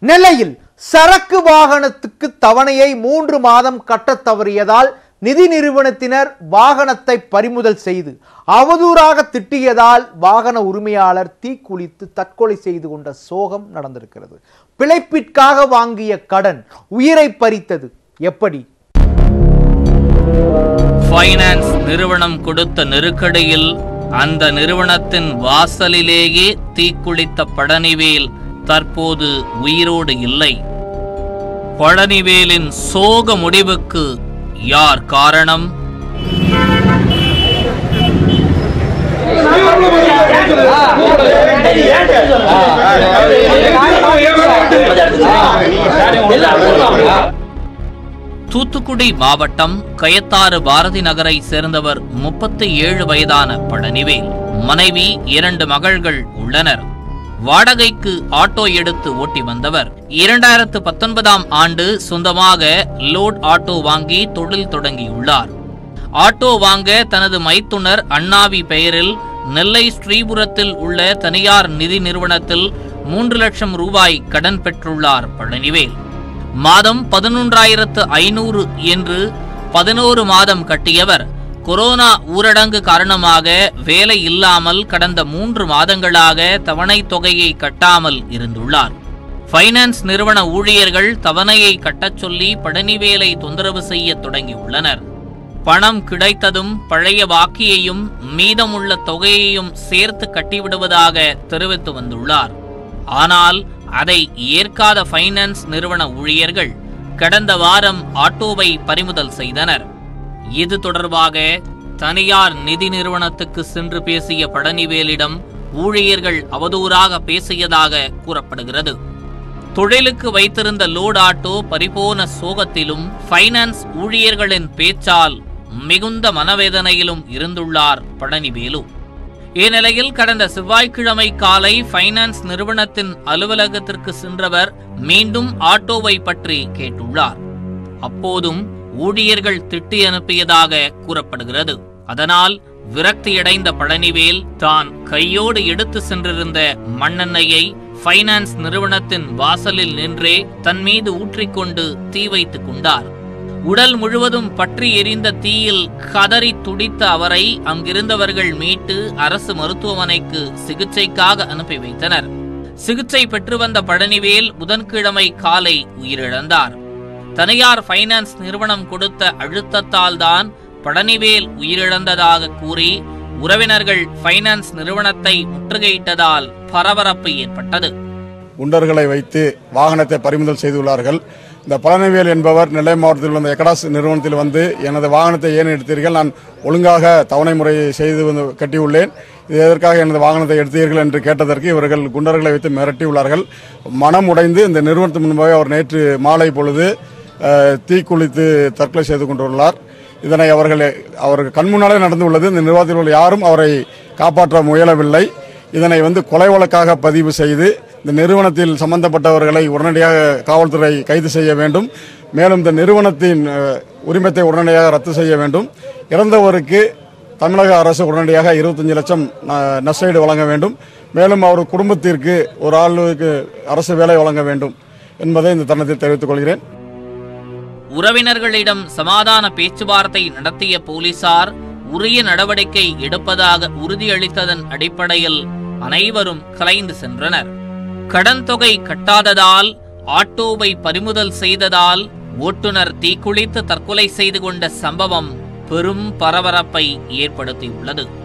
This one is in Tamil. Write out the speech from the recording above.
நெல்லையில் சரக்கு வாகனத்துக்கு தவணையை மூன்று மாதம் கட்டத் தவறியதால் நிதி நிறுவனத்தினர் வாகனத்தை பறிமுதல் செய்து அவதூறாக திட்டியதால் வாகன உரிமையாளர் தீக்குளித்து தற்கொலை செய்து கொண்ட சோகம் நடந்திருக்கிறது பிழைப்பிற்காக வாங்கிய கடன் உயிரை பறித்தது எப்படி ஃபைனான்ஸ் நிறுவனம் கொடுத்த நெருக்கடியில் அந்த நிறுவனத்தின் வாசலிலேயே தீக்குளித்த பழனிவேல் தற்போது உயிரோடு இல்லை பழனிவேலின் சோக முடிவுக்கு யார் காரணம் தூத்துக்குடி மாவட்டம் கயத்தாறு பாரதி நகரை சேர்ந்தவர் முப்பத்தி ஏழு வயதான பழனிவேல் மனைவி இரண்டு மகள்கள் உள்ளனர் வாடகைக்கு ஆட்டோ எடுத்து ஓட்டி வந்தவர் இரண்டாயிரத்து பத்தொன்பதாம் ஆண்டு சொந்தமாக லோட் ஆட்டோ வாங்கி தொழில் தொடங்கியுள்ளார் ஆட்டோ வாங்க தனது மைத்துனர் அண்ணாவி பெயரில் நெல்லை ஸ்ரீபுரத்தில் உள்ள தனியார் நிதி நிறுவனத்தில் மூன்று லட்சம் ரூபாய் கடன் பெற்றுள்ளார் பழனிவேல் மாதம் பதினொன்றாயிரத்து ஐநூறு என்று பதினோரு மாதம் கட்டியவர் கொரோனா ஊரடங்கு காரணமாக வேலை இல்லாமல் கடந்த மூன்று மாதங்களாக தவணை தொகையை கட்டாமல் இருந்துள்ளார் ஃபைனான்ஸ் நிறுவன ஊழியர்கள் தவணையை கட்டச் சொல்லி பழனிவேலை தொந்தரவு செய்ய தொடங்கியுள்ளனர் பணம் கிடைத்ததும் பழைய பாக்கியையும் மீதமுள்ள தொகையையும் சேர்த்து கட்டிவிடுவதாக தெரிவித்து வந்துள்ளார் ஆனால் அதை ஏற்காத ஃபைனான்ஸ் நிறுவன ஊழியர்கள் கடந்த வாரம் ஆட்டோவை பறிமுதல் செய்தனர் இது தொடர்பாக தனியார் நிதி நிறுவனத்துக்கு சென்று பேசிய பழனிவேலிடம் ஊழியர்கள் அவதூறாக பேசியதாக கூறப்படுகிறது தொழிலுக்கு வைத்திருந்த லோட் ஆட்டோ பறிபோன சோகத்திலும் ஃபைனான்ஸ் ஊழியர்களின் பேச்சால் மிகுந்த மனவேதனையிலும் இருந்துள்ளார் பழனிவேலு இந்நிலையில் கடந்த செவ்வாய்க்கிழமை காலை ஃபைனான்ஸ் நிறுவனத்தின் அலுவலகத்திற்கு சென்றவர் மீண்டும் ஆட்டோவை பற்றி கேட்டுள்ளார் அப்போதும் ஊழியர்கள் திட்டி அனுப்பியதாக கூறப்படுகிறது அதனால் விரக்தியடைந்த பழனிவேல் தான் கையோடு எடுத்து சென்றிருந்த மண்ணெண்ணெயை ஃபைனான்ஸ் நிறுவனத்தின் வாசலில் நின்றே தன் மீது ஊற்றிக்கொண்டு தீ வைத்துக் கொண்டார் உடல் முழுவதும் பற்றி எரிந்த தீயில் கதறி துடித்த அவரை அங்கிருந்தவர்கள் மீட்டு அரசு மருத்துவமனைக்கு சிகிச்சைக்காக அனுப்பி வைத்தனர் சிகிச்சை பெற்று வந்த பழனிவேல் புதன்கிழமை காலை உயிரிழந்தார் தனியார் ஃபைனான்ஸ் நிறுவனம் கொடுத்த அழுத்தத்தால் தான் பழனிவேல் உயிரிழந்ததாக கூறி உறவினர்கள் ஃபைனான்ஸ் நிறுவனத்தை முற்றுகையிட்டதால் பரபரப்பு ஏற்பட்டது குண்டர்களை வைத்து வாகனத்தை பறிமுதல் செய்துள்ளார்கள் இந்த பழனிவேல் என்பவர் நெல்லை மாவட்டத்தில் உள்ள எக்கடாஸ் நிறுவனத்தில் வந்து எனது வாகனத்தை ஏன் எடுத்தீர்கள் நான் ஒழுங்காக தவணை முறை செய்து வந்து கட்டியுள்ளேன் இது எதற்காக எனது வாகனத்தை எடுத்தீர்கள் என்று கேட்டதற்கு இவர்கள் குண்டர்களை வைத்து மிரட்டியுள்ளார்கள் மனம் உடைந்து இந்த நிறுவனத்தின் முன்பாக அவர் நேற்று மாலை பொழுது அஹ், தீக்குளித்து தற்கொலை செய்து கொண்டுள்ளார் இதனை அவர்கள் அவர்கள் கண்முன்னாலே நடந்து உள்ளது இந்த நிர்வாகத்தில் உள்ள யாரும் அவரை காப்பாற்ற முயலவில்லை இதனை வந்து கொலை வழக்காக பதிவு செய்து இந்த நிறுவனத்தில் சம்பந்தப்பட்டவர்களை உடனடியாக காவல்துறை கைது செய்ய வேண்டும் மேலும் இந்த நிறுவனத்தின் அஹ், உரிமத்தை உடனடியாக ரத்து செய்ய வேண்டும் இறந்தவருக்கு தமிழக அரசு உடனடியாக இருபத்தஞ்சு லட்சம் ந- நஷ்டஈடு வழங்க வேண்டும் மேலும் அவர் குடும்பத்திற்கு ஒரு ஆளுக்கு அரசு வேலை வழங்க வேண்டும் என்பதை இந்த தருணத்தில் தெரிவித்துக் கொள்கிறேன் உறவினர்களிடம் சமாதான பேச்சுவார்த்தை நடத்திய போலீசார் உரிய நடவடிக்கை எடுப்பதாக உறுதியளித்ததன் அடிப்படையில் அனைவரும் கலைந்து சென்றனர் கடன் தொகை கட்டாததால் ஆட்டோவை பறிமுதல் செய்ததால் ஓட்டுநர் தீக்குளித்து தற்கொலை செய்து கொண்ட சம்பவம் பெரும் பரபரப்பை ஏற்படுத்தியுள்ளது